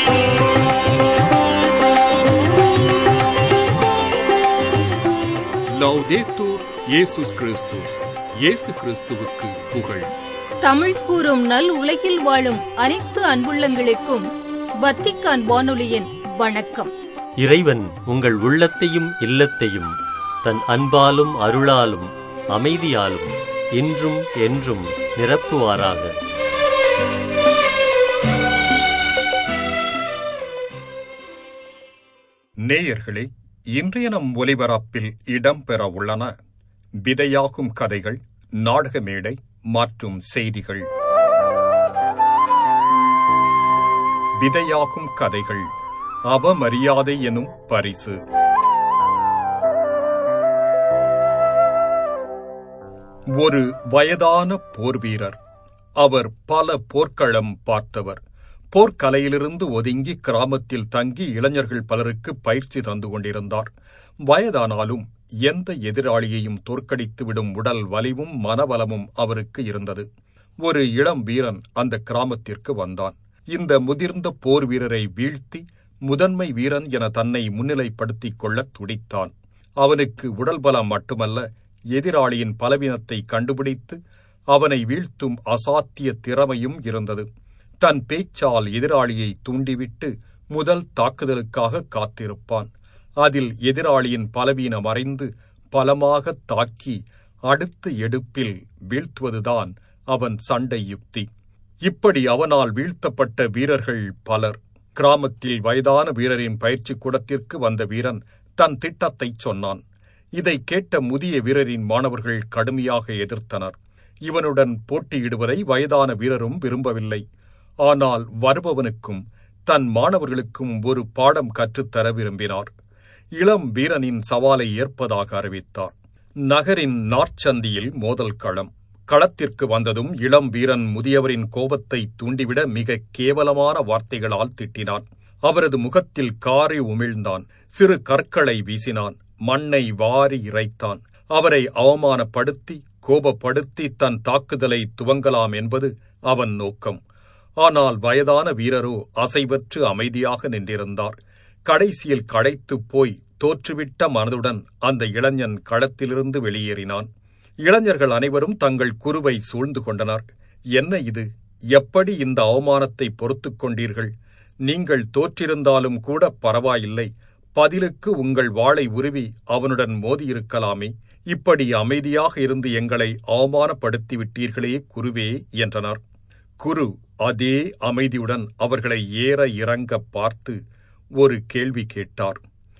லௌதேத்தூர் இயேசுஸ் கிறிஸ்துஸ் இயேசு கிறிஸ்துவுக்கு புகழ் தமிழ் கூறும் நல் உலகில் வாழும் அனைத்து அன்புள்ளங்களுக்கும் வத்திக்கான் வானொலியின் வணக்கம் இறைவன் உங்கள் உள்ளத்தையும் இல்லத்தையும் தன் அன்பாலும் அருளாலும் அமைதியாலும் இன்றும் என்றும் நிரப்புவாராக நேயர்களே இன்றைய நம் ஒலிபரப்பில் இடம்பெற உள்ளன விதையாகும் கதைகள் நாடக மேடை மற்றும் செய்திகள் விதையாகும் கதைகள் அவமரியாதை எனும் பரிசு ஒரு வயதான போர்வீரர் அவர் பல போர்க்களம் பார்த்தவர் போர்க்கலையிலிருந்து ஒதுங்கி கிராமத்தில் தங்கி இளைஞர்கள் பலருக்கு பயிற்சி தந்து கொண்டிருந்தார் வயதானாலும் எந்த எதிராளியையும் தோற்கடித்துவிடும் உடல் வலிவும் மனவலமும் அவருக்கு இருந்தது ஒரு இளம் வீரன் அந்த கிராமத்திற்கு வந்தான் இந்த முதிர்ந்த போர் வீரரை வீழ்த்தி முதன்மை வீரன் என தன்னை முன்னிலைப்படுத்திக் கொள்ளத் துடித்தான் அவனுக்கு உடல் பலம் மட்டுமல்ல எதிராளியின் பலவீனத்தை கண்டுபிடித்து அவனை வீழ்த்தும் அசாத்திய திறமையும் இருந்தது தன் பேச்சால் எதிராளியை தூண்டிவிட்டு முதல் தாக்குதலுக்காக காத்திருப்பான் அதில் எதிராளியின் பலவீனம் அறிந்து பலமாக தாக்கி அடுத்த எடுப்பில் வீழ்த்துவதுதான் அவன் சண்டை யுக்தி இப்படி அவனால் வீழ்த்தப்பட்ட வீரர்கள் பலர் கிராமத்தில் வயதான வீரரின் பயிற்சி கூடத்திற்கு வந்த வீரன் தன் திட்டத்தைச் சொன்னான் இதை கேட்ட முதிய வீரரின் மாணவர்கள் கடுமையாக எதிர்த்தனர் இவனுடன் போட்டியிடுவதை வயதான வீரரும் விரும்பவில்லை ஆனால் வருபவனுக்கும் தன் மாணவர்களுக்கும் ஒரு பாடம் கற்றுத்தர விரும்பினார் இளம் வீரனின் சவாலை ஏற்பதாக அறிவித்தார் நகரின் நாற்சந்தியில் மோதல் களம் களத்திற்கு வந்ததும் இளம் வீரன் முதியவரின் கோபத்தை தூண்டிவிட மிக கேவலமான வார்த்தைகளால் திட்டினான் அவரது முகத்தில் காரி உமிழ்ந்தான் சிறு கற்களை வீசினான் மண்ணை வாரி இறைத்தான் அவரை அவமானப்படுத்தி கோபப்படுத்தி தன் தாக்குதலை துவங்கலாம் என்பது அவன் நோக்கம் ஆனால் வயதான வீரரோ அசைவற்று அமைதியாக நின்றிருந்தார் கடைசியில் களைத்துப் போய் தோற்றுவிட்ட மனதுடன் அந்த இளைஞன் களத்திலிருந்து வெளியேறினான் இளைஞர்கள் அனைவரும் தங்கள் குருவை சூழ்ந்து கொண்டனர் என்ன இது எப்படி இந்த அவமானத்தை பொறுத்துக் கொண்டீர்கள் நீங்கள் தோற்றிருந்தாலும் கூட பரவாயில்லை பதிலுக்கு உங்கள் வாளை உருவி அவனுடன் மோதியிருக்கலாமே இப்படி அமைதியாக இருந்து எங்களை அவமானப்படுத்தி விட்டீர்களே குருவே என்றனர் குரு அதே அமைதியுடன் அவர்களை ஏற இறங்க பார்த்து ஒரு கேள்வி கேட்டார்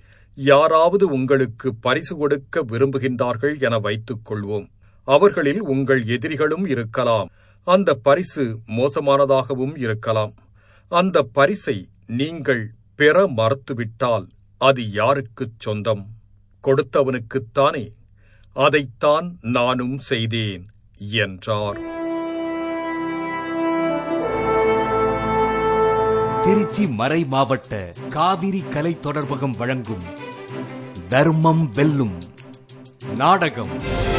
யாராவது உங்களுக்கு பரிசு கொடுக்க விரும்புகின்றார்கள் என வைத்துக் கொள்வோம் அவர்களில் உங்கள் எதிரிகளும் இருக்கலாம் அந்த பரிசு மோசமானதாகவும் இருக்கலாம் அந்த பரிசை நீங்கள் பெற மறுத்துவிட்டால் அது யாருக்குச் சொந்தம் கொடுத்தவனுக்குத்தானே அதைத்தான் நானும் செய்தேன் என்றார் திருச்சி மறை மாவட்ட காவிரி கலை தொடர்பகம் வழங்கும் தர்மம் வெல்லும் நாடகம்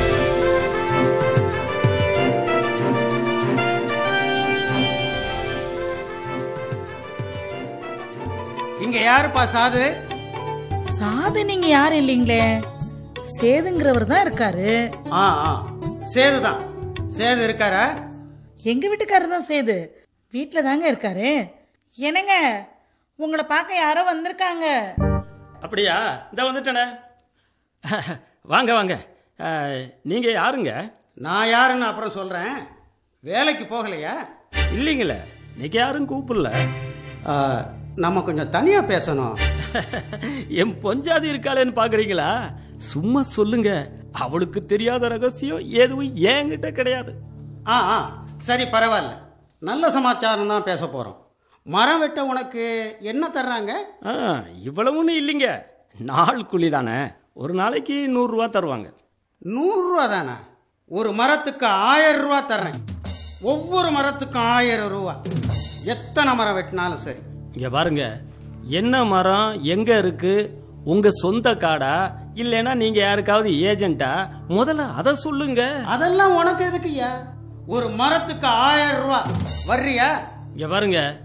இங்க யாருப்பா சாது சாது நீங்க யாரும் இல்லீங்களே சேதுங்கிறவர் தான் இருக்காரு ஆ ஆ சேதுதான் சேது இருக்காரா எங்க வீட்டுக்காரர் தான் சேது வீட்ல தாங்க இருக்காரு என்னங்க உங்களை பார்க்க யாரோ வந்திருக்காங்க அப்படியா இந்த வந்துட்டேனே வாங்க வாங்க அஹ், நீங்க யாருங்க நான் யாருன்னு அப்புறம் சொல்றேன் வேலைக்கு போகலையா இல்லைங்களே நீங்க யாரும் கூப்பிடல ஆ, நம்ம கொஞ்சம் தனியா பேசணும் என் பொஞ்சாதி இருக்காளேன்னு பாக்குறீங்களா சும்மா சொல்லுங்க அவளுக்கு தெரியாத ரகசியம் எதுவும் என்கிட்ட கிடையாது ஆ ஆ சரி பரவாயில்ல நல்ல சமாச்சாரம் தான் பேச போறோம் மரம் வெட்ட உனக்கு என்ன தர்றாங்க ஆ, இவ்வளவுன்னு இல்லைங்க நாள் கூலி தானே ஒரு நாளைக்கு நூறு ரூபா தருவாங்க நூறு ரூபா தானே ஒரு மரத்துக்கு ஆயிரம் ரூபா தர்றேன் ஒவ்வொரு மரத்துக்கும் ஆயிரம் ரூபா எத்தனை மரம் வெட்டினாலும் சரி இங்க பாருங்க என்ன மரம் எங்க இருக்கு உங்க சொந்த காடா இல்லைன்னா நீங்க யாருக்காவது ஏஜென்ட்டா முதல்ல அதை சொல்லுங்க அதெல்லாம் உனக்கு எதுக்குய்யா ஒரு மரத்துக்கு ஆயிரம் ரூபா வர்றியா இங்க பாருங்க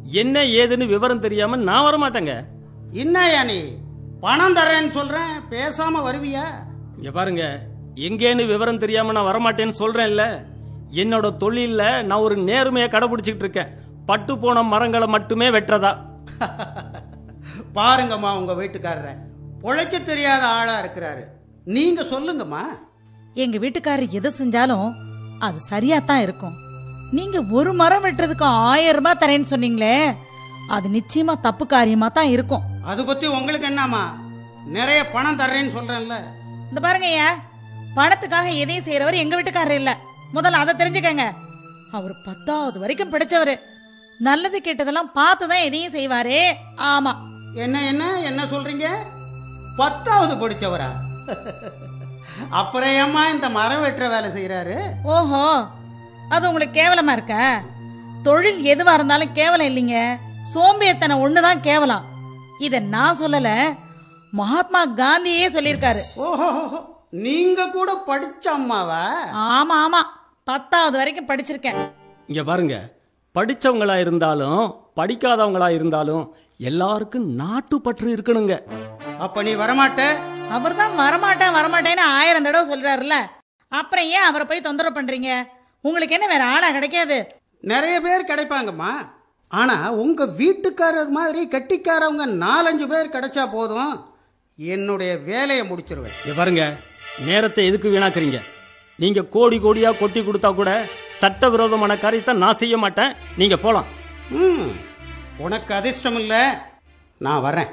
என்ன ஏதுன்னு விவரம் தெரியாம நான் வரமாட்டேங்க என்னய்யா நீ பணம் தரேன்னு சொல்றேன் பேசாம வருவியா இங்க பாருங்க எங்கேன்னு விவரம் தெரியாம நான் வரமாட்டேன்னு சொல்றேன்ல என்னோட தொழில்ல நான் ஒரு நேர்மையை கடைபிடிச்சிட்டு இருக்கேன் பட்டு போன மரங்களை மட்டுமே வெட்டுறதா பாருங்கம்மா உங்க வீட்டுக்காரரை பொழைக்க தெரியாத ஆளா இருக்கிறாரு நீங்க சொல்லுங்கம்மா எங்க வீட்டுக்காரர் எதை செஞ்சாலும் அது சரியா தான் இருக்கும் நீங்க ஒரு மரம் வெட்டுறதுக்கு ஆயிரம் ரூபாய் தரேன்னு சொன்னீங்களே அது நிச்சயமா தப்பு காரியமா தான் இருக்கும் அது பத்தி உங்களுக்கு என்னம்மா நிறைய பணம் தர்றேன்னு சொல்றேன்ல இந்த பாருங்க ஐயா பணத்துக்காக எதையும் செய்யறவர் எங்க வீட்டுக்காரர் இல்ல முதல்ல அதை தெரிஞ்சுக்கங்க அவர் பத்தாவது வரைக்கும் படிச்சவரு நல்லது கெட்டதெல்லாம் பார்த்து தான் எதையும் செய்வாரே ஆமா என்ன என்ன என்ன சொல்றீங்க பத்தாவது படிச்சவரா அப்புறம் ஏம்மா இந்த மரம் வெட்டுற வேலை செய்யறாரு ஓஹோ அது உங்களுக்கு கேவலமா இருக்க தொழில் எதுவா இருந்தாலும் கேவலம் இல்லைங்க சோம்பேத்தனம் ஒண்ணுதான் கேவலம் இத நான் சொல்லல மகாத்மா காந்தியே சொல்லியிருக்காரு ஓஹோ நீங்க கூட படிச்ச அம்மாவா ஆமா ஆமா பத்தாவது வரைக்கும் படிச்சிருக்கேன் இங்க பாருங்க படிச்சவங்களா இருந்தாலும் படிக்காதவங்களா இருந்தாலும் எல்லாருக்கும் நாட்டுப்பற்று இருக்கணுங்க அப்ப நீ வரமாட்ட அவர் தான் வரமாட்டேன் வரமாட்டேன்னு ஆயிரம் தடவை சொல்றாருல்ல அப்புறம் ஏன் அவரை போய் தொந்தரவு பண்றீங்க உங்களுக்கு என்ன வேற ஆளா கிடைக்காது நிறைய பேர் கிடைப்பாங்கம்மா ஆனா உங்க வீட்டுக்காரர் மாதிரி கட்டிக்காரவங்க நாலஞ்சு பேர் கிடைச்சா போதும் என்னுடைய வேலையை முடிச்சிருவேன் இங்க பாருங்க நேரத்தை எதுக்கு வீணாக்குறீங்க நீங்க கோடி கோடியா கொட்டி கொடுத்தா கூட சட்டவிரோதமான காரியத்தை நான் செய்ய மாட்டேன் நீங்க போலாம் ம், உனக்கு அதிர்ஷ்டம் இல்ல நான் வரேன்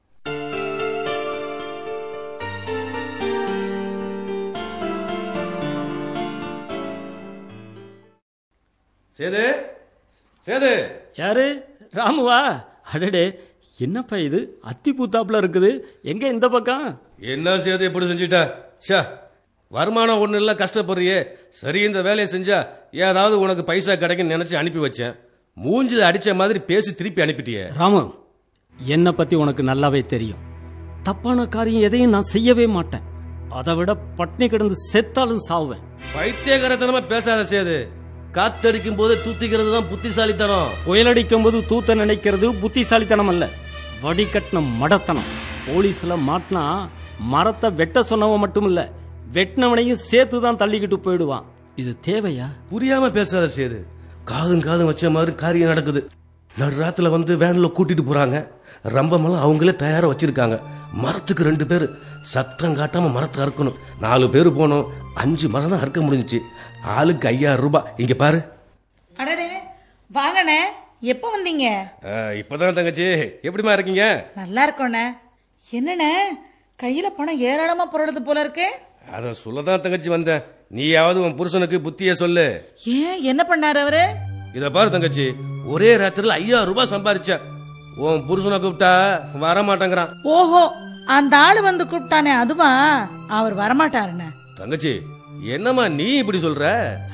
சேது சேது யாரு ராமுவா அடடே என்னப்பா இது அத்தி பூத்தாப்புல இருக்குது எங்க இந்த பக்கம் என்ன சேது இப்படி செஞ்சுட்ட ச்சே வருமானம் ஒண்ணு இல்ல கஷ்டப்படுறியே சரி இந்த வேலையை செஞ்சா ஏதாவது உனக்கு பைசா கிடைக்குன்னு நினைச்சு அனுப்பி வச்சேன் மூஞ்சி அடிச்ச மாதிரி பேசி திருப்பி அனுப்பிட்டியே ராமு என்னை பத்தி உனக்கு நல்லாவே தெரியும் தப்பான காரியம் எதையும் நான் செய்யவே மாட்டேன் அதை விட பட்னி கிடந்து செத்தாலும் சாவேன் பைத்தியகரத்தனமா பேசாத சேது காத்தடிக்கும் போது தூத்திக்கிறது தான் புத்திசாலித்தனம் புயலடிக்கும் போது தூத்த நினைக்கிறது புத்திசாலித்தனம் அல்ல வடிகட்டின மடத்தனம் போலீஸ்ல மாட்டினா மரத்தை வெட்ட சொன்னவன் மட்டும் இல்ல வெட்டினவனையும் சேர்த்து தான் தள்ளிக்கிட்டு போயிடுவான் இது தேவையா புரியாம பேசாத சேது காதும் காதும் வச்ச மாதிரி காரியம் நடக்குது நடுராத்துல வந்து வேன்ல கூட்டிட்டு போறாங்க ரம்பமெல்லாம் அவங்களே தயாரா வச்சிருக்காங்க மரத்துக்கு ரெண்டு பேர் சத்தம் காட்டாம மரத்தை அறுக்கணும் நாலு பேர் போனோம் அஞ்சு மரம் தான் அறுக்க முடிஞ்சுச்சு ஆளுக்கு ஐயாயிரம் ரூபாய் இங்க பாரு அடடே வாங்கண்ணே எப்ப வந்தீங்க ஆ, இப்பதான் தங்கச்சி எப்படிமா இருக்கீங்க நல்லா இருக்கோண்ணே என்னண்ணே கையில பணம் ஏராளமா புரளுது போல இருக்கு அத சொல்லதான் தங்கச்சி வந்தேன் நீயாவது உன் புருஷனுக்கு புத்திய சொல்லு ஏன் என்ன பண்ணாரு அவரு இத பாரு தங்கச்சி ஒரே ராத்திரில ஐயாயிரம் ரூபாய் சம்பாரிச்சேன் உன் புருஷனை கூப்பிட்டா வர மாட்டேங்கிறான் ஓஹோ அந்த ஆளு வந்து கூப்பிட்டானே அதுவா அவர் வரமாட்டாருண்ணே தங்கச்சி என்னம்மா நீ இப்படி சொல்ற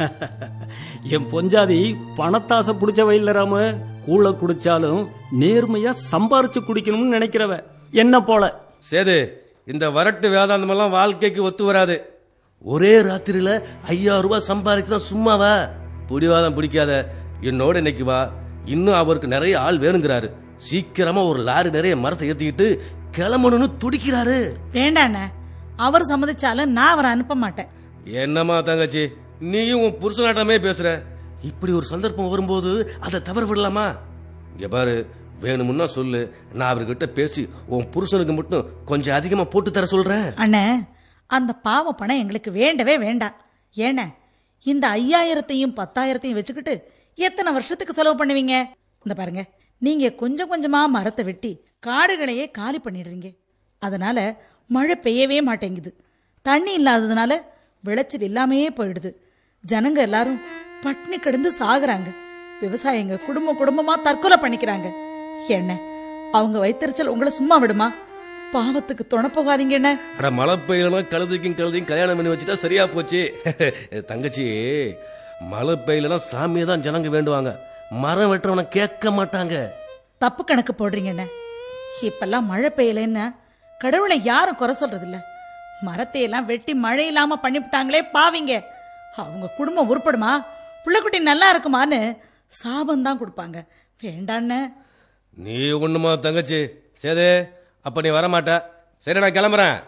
என் பொஞ்சாதி பணத்தாசை புடிச்சவ இல்ல ராமு கூழ குடிச்சாலும் நேர்மையா சம்பாரிச்சு குடிக்கணும்னு நினைக்கிறவ என்ன போல சேது இந்த வரட்டு வேதாந்தம் எல்லாம் வாழ்க்கைக்கு ஒத்து வராது ஒரே ராத்திரியில ஐயாயிரம் ரூபாய் சம்பாதிக்கிறோம் சும்மாவா பிடிவாதம் பிடிக்காத என்னோட இன்னைக்கு வா இன்னும் அவருக்கு நிறைய ஆள் வேணுங்கிறாரு சீக்கிரமா ஒரு லாரி நிறைய மரத்தை ஏத்திக்கிட்டு கிளம்பணும்னு துடிக்கிறாரு வேண்டாண்ணே அவர் சம்மதிச்சாலும் நான் அவரை அனுப்ப மாட்டேன் என்னம்மா தங்கச்சி நீயும் உன் புருஷனாட்டமே பேசுற இப்படி ஒரு சந்தர்ப்பம் வரும்போது அதை தவற விடலாமா இங்க பாரு வேணுமுன்னா சொல்லு நான் அவர்கிட்ட பேசி உன் புருஷனுக்கு மட்டும் கொஞ்சம் அதிகமா போட்டு தர சொல்றேன் அண்ணே அந்த பாவ பணம் எங்களுக்கு வேண்டவே வேண்டாம் ஏண்ணே இந்த ஐயாயிரத்தையும் பத்தாயிரத்தையும் வச்சுக்கிட்டு எத்தனை வருஷத்துக்கு செலவு பண்ணுவீங்க இந்த பாருங்க நீங்க கொஞ்சம் கொஞ்சமா மரத்தை வெட்டி காடுகளையே காலி பண்ணிடுறீங்க அதனால மழை பெய்யவே மாட்டேங்குது தண்ணி இல்லாததுனால விளைச்சல் இல்லாமையே போயிடுது ஜனங்க எல்லாரும் பட்னி கிடந்து சாகுறாங்க விவசாயிங்க குடும்ப குடும்பமா தற்கொலை பண்ணிக்கிறாங்க என்ன அவங்க வைத்தறிச்சல் உங்களை சும்மா விடுமா பாவத்துக்கு துணை போகாதீங்க என்ன அட மழை பெய்யலாம் கழுதைக்கும் கழுதையும் கல்யாணம் பண்ணி வச்சுட்டா சரியா போச்சு தங்கச்சி மழை பெய்யலாம் சாமியை தான் ஜனங்க வேண்டுவாங்க மரம் வெட்டுறவனை கேட்க மாட்டாங்க தப்பு கணக்கு போடுறீங்க என்ன இப்பெல்லாம் மழை பெய்யலன்னா கடவுளை யாரும் குறை சொல்றது இல்ல மரத்தை எல்லாம் வெட்டி மழை இல்லாம பண்ணிவிட்டாங்களே பாவிங்க அவங்க குடும்பம் உருப்படுமா புள்ளக்குட்டி நல்லா இருக்குமான்னு சாபம் தான் கொடுப்பாங்க வேண்டாண்ணே நீ ஒண்ணுமா தங்கச்சி சேது அப்ப நீ வரமாட்ட சரி நான் கிளம்புறேன்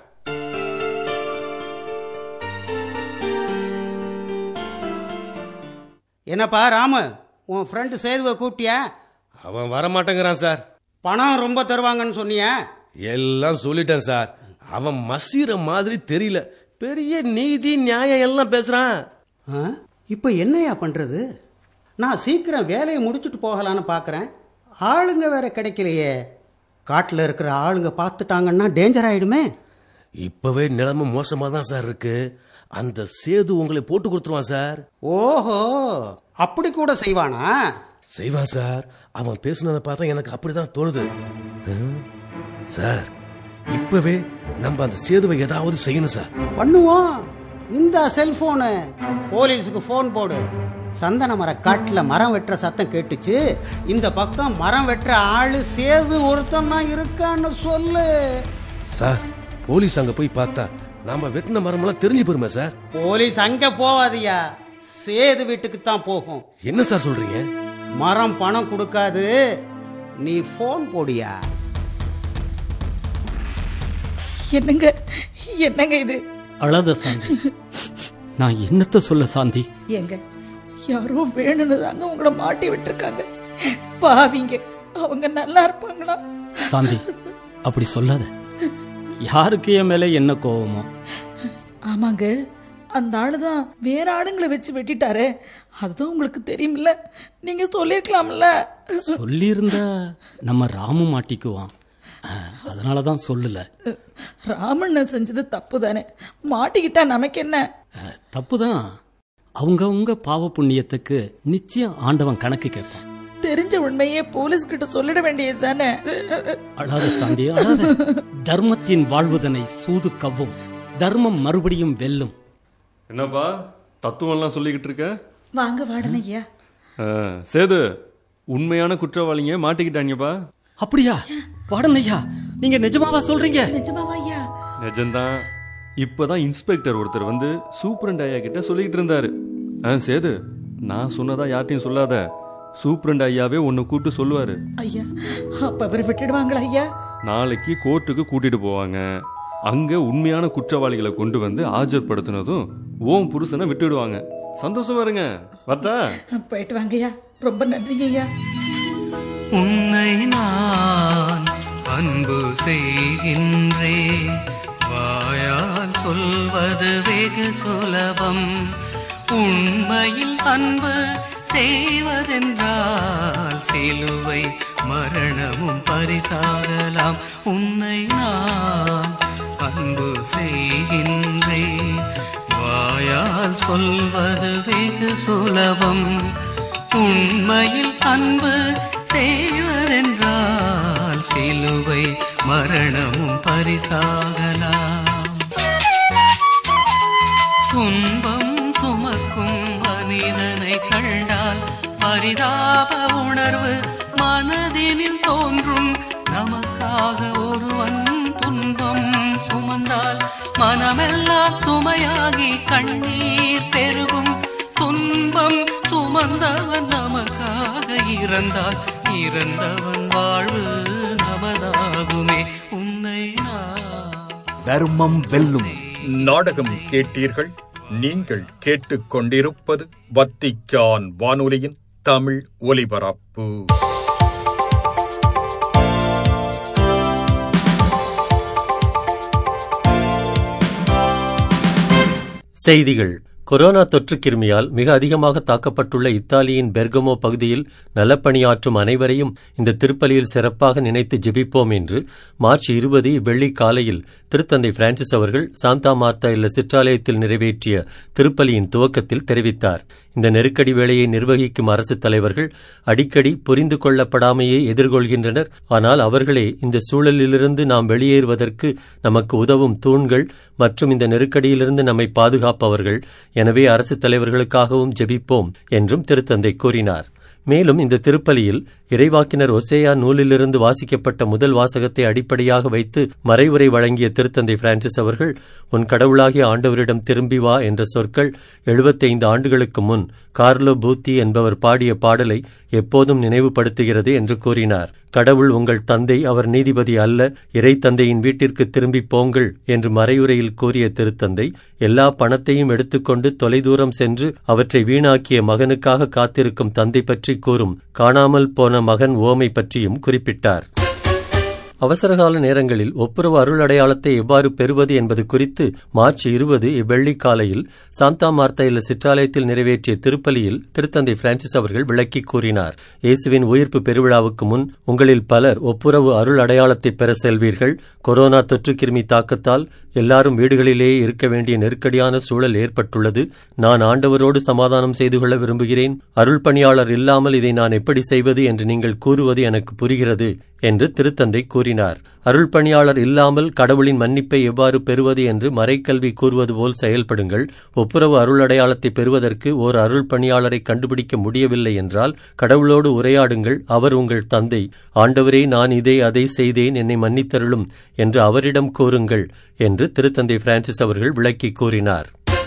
என்னப்பா ராமு உன் ஃப்ரெண்டு சேதுவை கூப்பிட்டியா அவன் வரமாட்டேங்கிறான் சார் பணம் ரொம்ப தருவாங்கன்னு சொன்னியா எல்லாம் சொல்லிட்டேன் சார் அவன் மசீர மாதிரி தெரியல பெரிய நீதி நியாயம் எல்லாம் பேசுறான் ஆ? இப்ப என்னையா பண்றது நான் சீக்கிரம் வேலையை முடிச்சுட்டு போகலான்னு பார்க்கறேன் ஆளுங்க வேற கிடைக்கலையே காட்டுல இருக்கிற ஆளுங்க பார்த்துட்டாங்கன்னா டேஞ்சர் ஆயிடுமே இப்பவே நிலைமை மோசமா தான் சார் இருக்கு அந்த சேது உங்களை போட்டு கொடுத்துருவான் சார் ஓஹோ அப்படி கூட செய்வானா செய்வான் சார் அவன் பேசுனதை பார்த்தா எனக்கு அப்படிதான் தோணுது ஆ? சார் இப்பவே நம்ம அந்த சேதுவை ஏதாவது செய்யணும் சார் பண்ணுவோம் இந்த செல்போனு போலீஸுக்கு போன் போடு சந்தன மர காட்டுல மரம் வெட்டுற சத்தம் கேட்டுச்சு இந்த பக்கம் மரம் வெட்டுற ஆளு சேது ஒருத்தன் தான் இருக்கான்னு சொல்லு சார் போலீஸ் அங்க போய் பார்த்தா நாம வெட்டின மரமெல்லாம் தெரிஞ்சு போருமே சார் போலீஸ் அங்க போவாதியா சேது வீட்டுக்கு தான் போகும் என்ன சார் சொல்றீங்க மரம் பணம் கொடுக்காது நீ போன் போடியா என்னங்க என்னங்க இது அழாத சாந்தி நான் என்னத்த சொல்ல சாந்தி ஏங்க யாரோ வேணும்னு தாங்க உங்களை மாட்டி விட்டுருக்காங்க பாவிங்க அவங்க நல்லா இருப்பாங்களா சாந்தி அப்படி சொல்லாத யாருக்கு என் மேல என்ன கோவமோ ஆமாங்க அந்த ஆளுதான் வேற ஆளுங்களை வச்சு வெட்டிட்டாரே அதுதான் உங்களுக்கு தெரியுமில்ல நீங்க சொல்லிருக்கலாம்ல சொல்லியிருந்தா நம்ம ராமு மாட்டிக்குவான் அஹ், அதனாலதான் சொல்லல ராமண்ண செஞ்சது தப்பு தானே மாட்டிக்கிட்டா நமக்கு என்ன அஹ், தப்புதான் அவங்க உங்க பாவ புண்ணியத்துக்கு நிச்சயம் ஆண்டவன் கணக்கு கேட்பான் தெரிஞ்ச உண்மையே போலீஸ் கிட்ட சொல்லிட வேண்டியது தானே அழாத சாந்தி அழாத தர்மத்தின் வாழ்வுதனை சூது கவ்வும் தர்மம் மறுபடியும் வெல்லும் என்னப்பா தத்துவம்லாம் சொல்லிக்கிட்டு இருக்க வாங்க வாடன ஐயா ஆ, சேது உண்மையான குற்றவாளிங்க மாட்டிக்கிட்டாங்கப்பா அப்படியா வாடனையா நீங்க நிஜமாவா சொல்றீங்க நிஜமாவா ஐயா நிஜம்தான் இப்பதான் இன்ஸ்பெக்டர் ஒருத்தர் வந்து சூப்பரண்ட் ஐயா கிட்ட சொல்லிக்கிட்டு இருந்தாரு ஆ, சேது நான் சொன்னதா யார்ட்டையும் சொல்லாத சூப்பரண்ட் ஐயாவே உன்னை கூப்பிட்டு சொல்லுவாரு ஐயா அப்ப அவரை விட்டுடுவாங்களா ஐயா நாளைக்கு கோர்ட்டுக்கு கூட்டிட்டு போவாங்க அங்க உண்மையான குற்றவாளிகளை கொண்டு வந்து ஆஜர்படுத்தினதும் ஓம் புருஷனை விட்டுடுவாங்க சந்தோஷமா இருங்க வரட்டா போயிட்டு வாங்க ஐயா ரொம்ப நன்றிங்க ஐயா உன்னை நான் அன்பு செய்கின்றேன் வாயால் சொல்வது வெகு சுலபம் உண்மையில் அன்பு செய்வதென்றால் சிலுவை மரணமும் பரிசாகலாம் உன்னை நான் அன்பு செய்கின்றேன் வாயால் சொல்வது வெகு சுலபம் உண்மையில் அன்பு செய்வதென்றால் சிலுவை மரணமும் பரிசாகலாம் துன்பம் சுமக்கும் மனிதனை கண்டால் பரிதாப உணர்வு மனதினில் தோன்றும் நமக்காக ஒருவன் துன்பம் சுமந்தால் மனமெல்லாம் சுமையாகி கண்ணீர் பெருகும் துன்பம் சுமந்தவன் நமக்காக இறந்தால் இறந்தவன் வாழ்வு நமதாகுமே உன்னை நான் தர்மம் வெல்லும் நாடகம் கேட்டீர்கள் நீங்கள் கேட்டுக்கொண்டிருப்பது வத்திக்கான் வானொலியின் தமிழ் ஒலிபரப்பு செய்திகள் கொரோனா தொற்று கிருமியால் மிக அதிகமாக தாக்கப்பட்டுள்ள இத்தாலியின் பெர்கமோ பகுதியில் நலப்பணியாற்றும் அனைவரையும் இந்த திருப்பலியில் சிறப்பாக நினைத்து ஜெபிப்போம் என்று மார்ச் இருபது வெள்ளி காலையில் திருத்தந்தை பிரான்சிஸ் அவர்கள் சாந்தா மார்த்தா இல்ல சிற்றாலயத்தில் நிறைவேற்றிய திருப்பலியின் துவக்கத்தில் தெரிவித்தார் இந்த நெருக்கடி வேளையை நிர்வகிக்கும் அரசுத் தலைவர்கள் அடிக்கடி புரிந்து கொள்ளப்படாமையே எதிர்கொள்கின்றனர் ஆனால் அவர்களே இந்த சூழலிலிருந்து நாம் வெளியேறுவதற்கு நமக்கு உதவும் தூண்கள் மற்றும் இந்த நெருக்கடியிலிருந்து நம்மை பாதுகாப்பவர்கள் எனவே அரசுத் தலைவர்களுக்காகவும் ஜெபிப்போம் என்றும் திருத்தந்தை கூறினார் மேலும் இந்த திருப்பலியில் இறைவாக்கினர் ஒசேயா நூலிலிருந்து வாசிக்கப்பட்ட முதல் வாசகத்தை அடிப்படையாக வைத்து மறைவுரை வழங்கிய திருத்தந்தை பிரான்சிஸ் அவர்கள் உன் கடவுளாகிய ஆண்டவரிடம் திரும்பி வா என்ற சொற்கள் எழுபத்தைந்து ஆண்டுகளுக்கு முன் கார்லோ பூத்தி என்பவர் பாடிய பாடலை எப்போதும் நினைவுபடுத்துகிறது என்று கூறினார் கடவுள் உங்கள் தந்தை அவர் நீதிபதி அல்ல இறை தந்தையின் வீட்டிற்கு திரும்பி போங்கள் என்று மறையுரையில் கூறிய திருத்தந்தை எல்லா பணத்தையும் எடுத்துக்கொண்டு தொலைதூரம் சென்று அவற்றை வீணாக்கிய மகனுக்காக காத்திருக்கும் தந்தை பற்றி கூறும் காணாமல் போன மகன் ஓமை பற்றியும் குறிப்பிட்டார் அவசரகால நேரங்களில் ஒப்புரவு அருள் அடையாளத்தை எவ்வாறு பெறுவது என்பது குறித்து மார்ச் இருபது இவ்வெள்ளி காலையில் சாந்தா மார்த்தா இல்ல சிற்றாலயத்தில் நிறைவேற்றிய திருப்பலியில் திருத்தந்தை பிரான்சிஸ் அவர்கள் விளக்கி கூறினார் இயேசுவின் உயிர்ப்பு பெருவிழாவுக்கு முன் உங்களில் பலர் ஒப்புரவு அருள் அடையாளத்தை பெற செல்வீர்கள் கொரோனா தொற்று கிருமி தாக்கத்தால் எல்லாரும் வீடுகளிலேயே இருக்க வேண்டிய நெருக்கடியான சூழல் ஏற்பட்டுள்ளது நான் ஆண்டவரோடு சமாதானம் செய்து கொள்ள விரும்புகிறேன் அருள் பணியாளர் இல்லாமல் இதை நான் எப்படி செய்வது என்று நீங்கள் கூறுவது எனக்கு புரிகிறது என்று திருத்தந்தை கூறினார் அருள் பணியாளர் இல்லாமல் கடவுளின் மன்னிப்பை எவ்வாறு பெறுவது என்று மறைக்கல்வி கூறுவது போல் செயல்படுங்கள் ஒப்புரவு அருள் அடையாளத்தை பெறுவதற்கு ஓர் அருள் பணியாளரை கண்டுபிடிக்க முடியவில்லை என்றால் கடவுளோடு உரையாடுங்கள் அவர் உங்கள் தந்தை ஆண்டவரே நான் இதை அதை செய்தேன் என்னை மன்னித்தருளும் என்று அவரிடம் கூறுங்கள் என்று திருத்தந்தை பிரான்சிஸ் அவர்கள் விளக்கி கூறினார்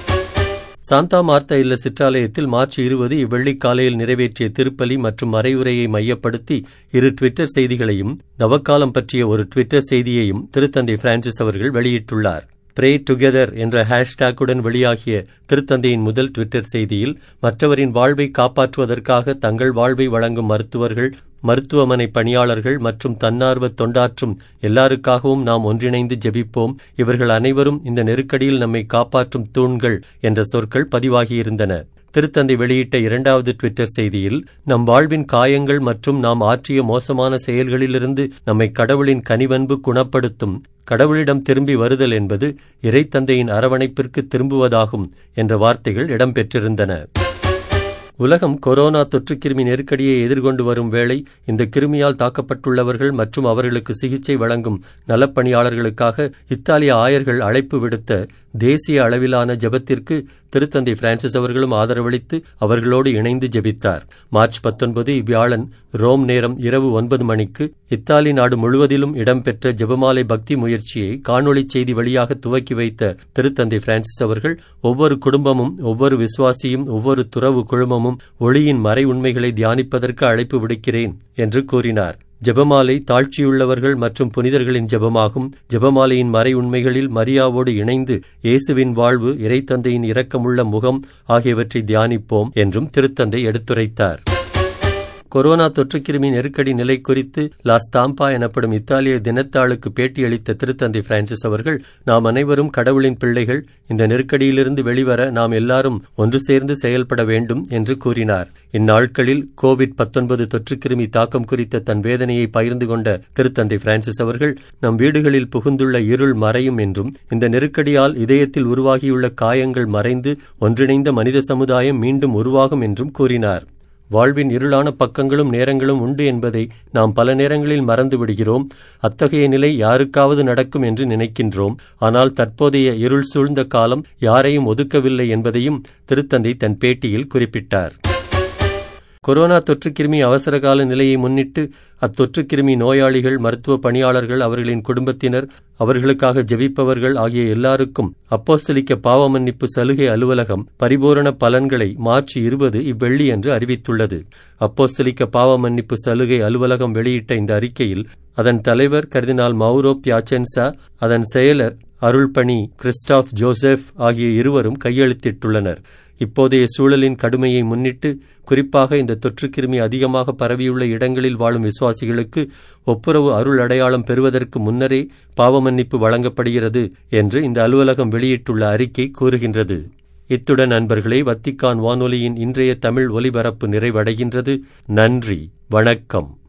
சாந்தா மார்த்தா இல்ல சிற்றாலயத்தில் மார்ச் இருபது இவ்வெள்ளி காலையில் நிறைவேற்றிய திருப்பலி மற்றும் மறைவுரையை மையப்படுத்தி இரு ட்விட்டர் செய்திகளையும் நவக்காலம் பற்றிய ஒரு ட்விட்டர் செய்தியையும் திருத்தந்தை பிரான்சிஸ் அவர்கள் வெளியிட்டுள்ளார் ப்ரே டுகெதர் என்ற ஹேஷ்டேக்குடன் வெளியாகிய திருத்தந்தையின் முதல் ட்விட்டர் செய்தியில் மற்றவரின் வாழ்வை காப்பாற்றுவதற்காக தங்கள் வாழ்வை வழங்கும் மருத்துவர்கள் மருத்துவமனை பணியாளர்கள் மற்றும் தன்னார்வ தொண்டாற்றும் எல்லாருக்காகவும் நாம் ஒன்றிணைந்து ஜெபிப்போம் இவர்கள் அனைவரும் இந்த நெருக்கடியில் நம்மை காப்பாற்றும் தூண்கள் என்ற சொற்கள் பதிவாகியிருந்தன திருத்தந்தை வெளியிட்ட இரண்டாவது ட்விட்டர் செய்தியில் நம் வாழ்வின் காயங்கள் மற்றும் நாம் ஆற்றிய மோசமான செயல்களிலிருந்து நம்மை கடவுளின் கனிவன்பு குணப்படுத்தும் கடவுளிடம் திரும்பி வருதல் என்பது இறைத்தந்தையின் அரவணைப்பிற்கு திரும்புவதாகும் என்ற வார்த்தைகள் இடம்பெற்றிருந்தன உலகம் கொரோனா தொற்றுக்கிருமி நெருக்கடியை எதிர்கொண்டு வரும் வேளை இந்த கிருமியால் தாக்கப்பட்டுள்ளவர்கள் மற்றும் அவர்களுக்கு சிகிச்சை வழங்கும் நலப்பணியாளர்களுக்காக இத்தாலிய ஆயர்கள் அழைப்பு விடுத்த தேசிய அளவிலான ஜெபத்திற்கு திருத்தந்தை பிரான்சிஸ் அவர்களும் ஆதரவளித்து அவர்களோடு இணைந்து ஜெபித்தார் மார்ச் பத்தொன்பது இவ்வியாழன் ரோம் நேரம் இரவு ஒன்பது மணிக்கு இத்தாலி நாடு முழுவதிலும் இடம்பெற்ற ஜெபமாலை பக்தி முயற்சியை காணொளி செய்தி வழியாக துவக்கி வைத்த திருத்தந்தை பிரான்சிஸ் அவர்கள் ஒவ்வொரு குடும்பமும் ஒவ்வொரு விசுவாசியும் ஒவ்வொரு துறவு குழுமமும் ஒளியின் மறை உண்மைகளை தியானிப்பதற்கு அழைப்பு விடுக்கிறேன் என்று கூறினார் ஜெபமாலை தாழ்ச்சியுள்ளவர்கள் மற்றும் புனிதர்களின் ஜெபமாகும் ஜெபமாலையின் மறை உண்மைகளில் மரியாவோடு இணைந்து இயேசுவின் வாழ்வு இறைத்தந்தையின் இரக்கமுள்ள முகம் ஆகியவற்றை தியானிப்போம் என்றும் திருத்தந்தை எடுத்துரைத்தார் கொரோனா தொற்றுக்கிருமி நெருக்கடி நிலை குறித்து லாஸ்தாம்பா எனப்படும் இத்தாலிய தினத்தாளுக்கு பேட்டியளித்த திருத்தந்தை பிரான்சிஸ் அவர்கள் நாம் அனைவரும் கடவுளின் பிள்ளைகள் இந்த நெருக்கடியிலிருந்து வெளிவர நாம் எல்லாரும் ஒன்று சேர்ந்து செயல்பட வேண்டும் என்று கூறினார் இந்நாட்களில் கோவிட் பத்தொன்பது தொற்றுக்கிருமி தாக்கம் குறித்த தன் வேதனையை பகிர்ந்து கொண்ட திருத்தந்தை பிரான்சிஸ் அவர்கள் நம் வீடுகளில் புகுந்துள்ள இருள் மறையும் என்றும் இந்த நெருக்கடியால் இதயத்தில் உருவாகியுள்ள காயங்கள் மறைந்து ஒன்றிணைந்த மனித சமுதாயம் மீண்டும் உருவாகும் என்றும் கூறினார் வாழ்வின் இருளான பக்கங்களும் நேரங்களும் உண்டு என்பதை நாம் பல நேரங்களில் மறந்து விடுகிறோம் அத்தகைய நிலை யாருக்காவது நடக்கும் என்று நினைக்கின்றோம் ஆனால் தற்போதைய இருள் சூழ்ந்த காலம் யாரையும் ஒதுக்கவில்லை என்பதையும் திருத்தந்தை தன் பேட்டியில் குறிப்பிட்டார் கொரோனா தொற்றுக்கிருமி அவசரகால நிலையை முன்னிட்டு அத்தொற்றுக்கிருமி நோயாளிகள் மருத்துவ பணியாளர்கள் அவர்களின் குடும்பத்தினர் அவர்களுக்காக ஜெபிப்பவர்கள் ஆகிய எல்லாருக்கும் அப்போஸ்தலிக்க பாவ மன்னிப்பு சலுகை அலுவலகம் பரிபூரண பலன்களை மார்ச் இருபது இவ்வெள்ளியன்று அறிவித்துள்ளது அப்போஸ்தலிக்க பாவ மன்னிப்பு சலுகை அலுவலகம் வெளியிட்ட இந்த அறிக்கையில் அதன் தலைவர் கர்தினால் மௌரோ பியாச்சென்சா அதன் செயலர் அருள்பணி கிறிஸ்டாப் ஜோசப் ஆகிய இருவரும் கையெழுத்திட்டுள்ளனர் இப்போதைய சூழலின் கடுமையை முன்னிட்டு குறிப்பாக இந்த தொற்றுக்கிருமி அதிகமாக பரவியுள்ள இடங்களில் வாழும் விசுவாசிகளுக்கு ஒப்புரவு அருள் அடையாளம் பெறுவதற்கு முன்னரே பாவமன்னிப்பு வழங்கப்படுகிறது என்று இந்த அலுவலகம் வெளியிட்டுள்ள அறிக்கை கூறுகின்றது இத்துடன் நண்பர்களே வத்திக்கான் வானொலியின் இன்றைய தமிழ் ஒலிபரப்பு நிறைவடைகின்றது நன்றி வணக்கம்